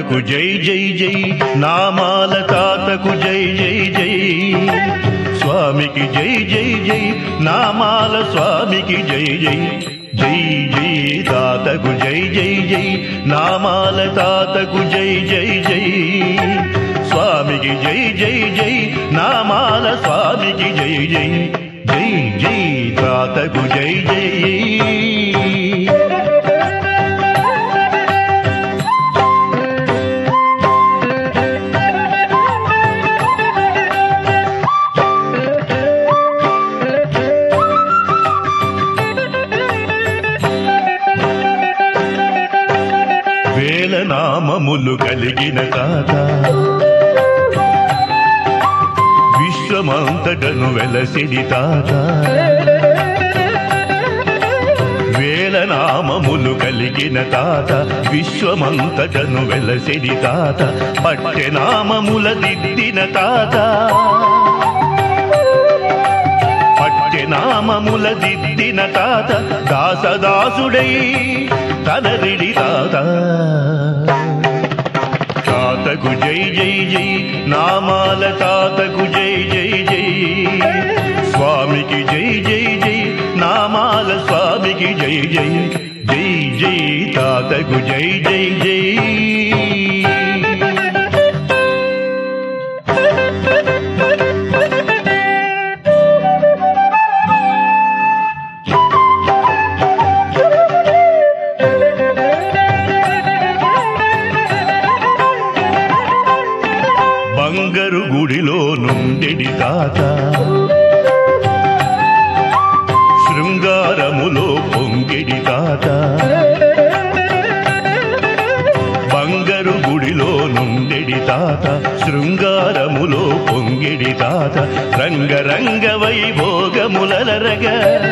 తాతకు జై జై జై నామాల తాతకు జై జై జై స్వామికి జై జై జై నామాల స్వామికి జై జై జై జై తాతకు జై జై జై నామాల తాతకు జై జై జై స్వామికి జై జై జై నామాల స్వామికి జై జై జై జై తాతకు జై జై వేల నామములు కలిగిన తాత విశ్వమంతటను వెలసిడి తాత వేల నామములు కలిగిన తాత విశ్వమంతటను వెలసిడి తాత పట్టె నామముల దిద్దిన తాత పట్టె నామముల దిద్దిన తాత దాసదాసుడై తనరిడి తాత తాతకు జై జై జై నామాల తాతకు జై జై జై స్వామికి జై జై జై నామాల స్వామికి జై జై జై జై తాతకు జై జై జై బంగరు గుడిలో నుండిడి తాత శృంగారములో పొంగిడి తాత బంగరు గుడిలో నుండిడి తాత శృంగారములో పొంగిడి తాత రంగరంగ వైభోగములరగ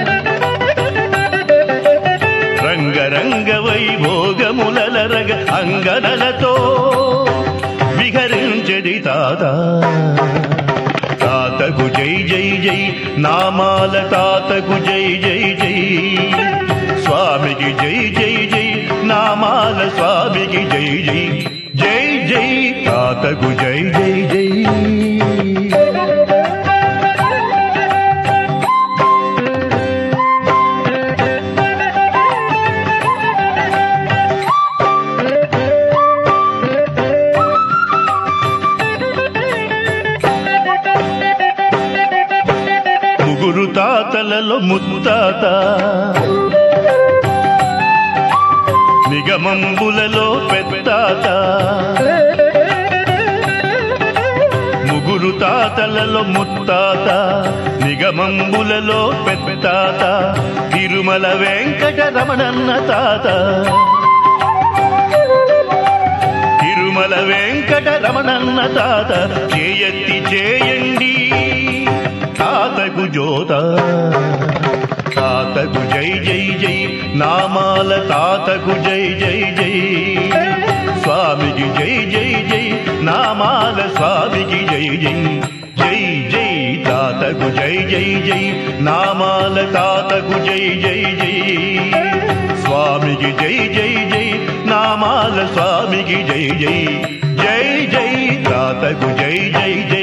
రంగరంగ వైభోగములరగ అంగనలతో విహరించడి తాత తాతకు జై జై జై నామాల తాతకు జై జై జై స్వామికి జై జై జై నామాల స్వామికి జై జై జై జై తాతకు జై జై జై ముగ్గురు తాతలలో ముత్తాత నిగమంబులలో పెద్దాత ముగ్గురు తాతలలో ముత్తాత నిగమంబులలో పెద్దాత తిరుమల వెంకటరమణన్న తాత తిరుమల వెంకటరమణన్న తాత చేయత్తి చేయండి తాతకు జోత తాతకు జై జై జై నామాల తాతకు జై జై జై స్వామికి జై జై జై నామాల స్వామికి జై జై జై జై తాతకు జై జై జై నామాల తాతకు జై జై జై స్వామికి జై జై జై నామాల స్వామికి జై జై జై జై తాతకు జై జై జై